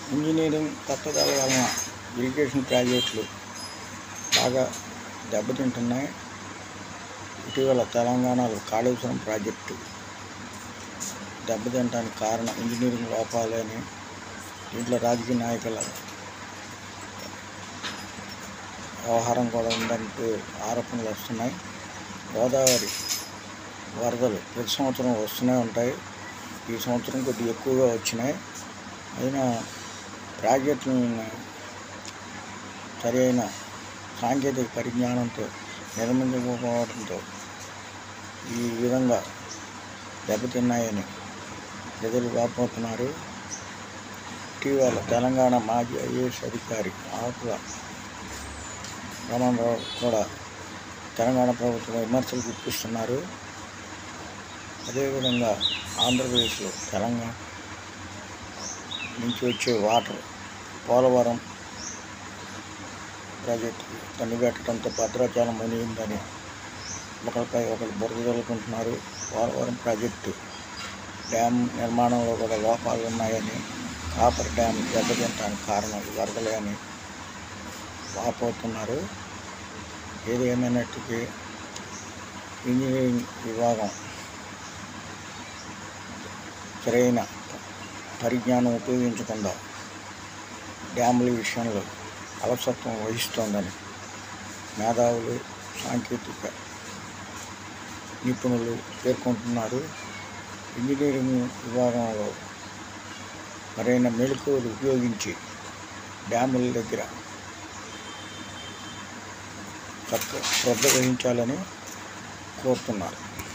engineering పట్టుదల వలన irrigation ప్రాజెక్టులు బాగా దెబ్బతింటున్నాయి ఇటీవల తెలంగాణలో కాళేశ్వరం ప్రాజెక్టు దెబ్బతింటానికి కారణం ఇంజనీరింగ్ లోపాలని దీంట్లో రాజకీయ నాయకుల వ్యవహారం కూడా ఉందంటూ ఆరోపణలు వస్తున్నాయి గోదావరి వరదలు ప్రతి సంవత్సరం వస్తూనే ఉంటాయి ఈ సంవత్సరం కొద్దిగా ఎక్కువగా వచ్చినాయి అయినా ప్రాజెక్టులను సరైన సాంకేతిక పరిజ్ఞానంతో నిర్మించకపోవడంతో ఈ విధంగా దెబ్బతిన్నాయని ప్రజలు వాపోతున్నారు ఇటీవల తెలంగాణ మాజీ ఐఏఎస్ అధికారి ఆకుల రమణరావు కూడా తెలంగాణ ప్రభుత్వం విమర్శలు గుర్తిస్తున్నారు అదేవిధంగా ఆంధ్రప్రదేశ్లో తెలంగాణ నుంచి వచ్చే వాటర్ పోలవరం ప్రాజెక్టు కనిపెట్టడంతో భద్రాచలం మునిగిందని ఒకరిపై ఒకరు బురద చల్లుకుంటున్నారు పోలవరం ప్రాజెక్టు డ్యామ్ నిర్మాణంలో కూడా లోపాలు ఉన్నాయని కాపర్ డ్యామ్ దెబ్బతింటానికి కారణం ఈ వరదలే అని వాపోతున్నారు ఏది ఏమైనట్టుకి ఇంజనీరింగ్ విభాగం సరైన పరిజ్ఞానం ఉపయోగించకుండా డ్యాముల విషయంలో అలసత్వం వహిస్తోందని మేధావులు సాంకేతిక నిపుణులు పేర్కొంటున్నారు ఇంజనీరింగ్ విభాగంలో మరైన మెలకువలు ఉపయోగించి డ్యాముల దగ్గర చక్క శ్రద్ధ వహించాలని కోరుతున్నారు